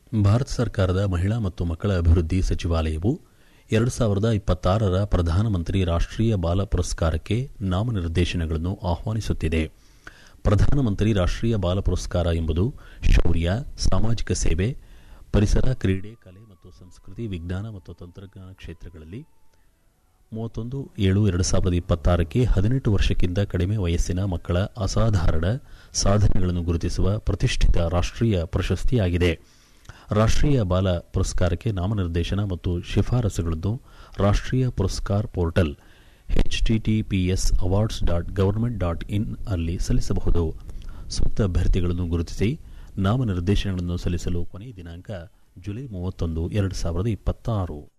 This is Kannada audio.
ಭಾರತ ಸರ್ಕಾರದ ಮಹಿಳಾ ಮತ್ತು ಮಕ್ಕಳ ಅಭಿವೃದ್ಧಿ ಸಚಿವಾಲಯವು ಎರಡು ಸಾವಿರದ ಇಪ್ಪತ್ತಾರರ ಪ್ರಧಾನಮಂತ್ರಿ ರಾಷ್ಟ್ರೀಯ ಬಾಲ ಪುರಸ್ಕಾರಕ್ಕೆ ನಾಮನಿರ್ದೇಶನಗಳನ್ನು ಆಹ್ವಾನಿಸುತ್ತಿದೆ ಪ್ರಧಾನಮಂತ್ರಿ ರಾಷ್ಟ್ರೀಯ ಬಾಲ ಪುರಸ್ಕಾರ ಎಂಬುದು ಶೌರ್ಯ ಸಾಮಾಜಿಕ ಸೇವೆ ಪರಿಸರ ಕ್ರೀಡೆ ಕಲೆ ಮತ್ತು ಸಂಸ್ಕೃತಿ ವಿಜ್ಞಾನ ಮತ್ತು ತಂತ್ರಜ್ಞಾನ ಕ್ಷೇತ್ರಗಳಲ್ಲಿ ಮೂವತ್ತೊಂದು ಏಳು ಎರಡು ಸಾವಿರದ ಇಪ್ಪತ್ತಾರಕ್ಕೆ ಹದಿನೆಂಟು ವರ್ಷಕ್ಕಿಂತ ಕಡಿಮೆ ವಯಸ್ಸಿನ ಮಕ್ಕಳ ಅಸಾಧಾರಣ ಸಾಧನೆಗಳನ್ನು ಗುರುತಿಸುವ ಪ್ರತಿಷ್ಠಿತ ರಾಷ್ಟ್ರೀಯ ಪ್ರಶಸ್ತಿಯಾಗಿದೆ ರಾಷ್ಟ್ರೀಯ ಬಾಲ ಪುರಸ್ಕಾರಕ್ಕೆ ನಾಮನಿರ್ದೇಶನ ಮತ್ತು ಶಿಫಾರಸುಗಳನ್ನು Rashtriya Puraskar portal HTTPS awards dot government dot in ಅಲ್ಲಿ ಸಲ್ಲಿಸಬಹುದು ಸೂಕ್ತ ಅಭ್ಯರ್ಥಿಗಳನ್ನು ಗುರುತಿಸಿ ನಾಮನಿರ್ದೇಶನಗಳನ್ನು ಸಲ್ಲಿಸಲು ಕೊನೆಯ ದಿನಾಂಕ ಜುಲೈ ಮೂವತ್ತೊಂದು ಎರಡು ಸಾವಿರದ ಇಪ್ಪತ್ತಾರು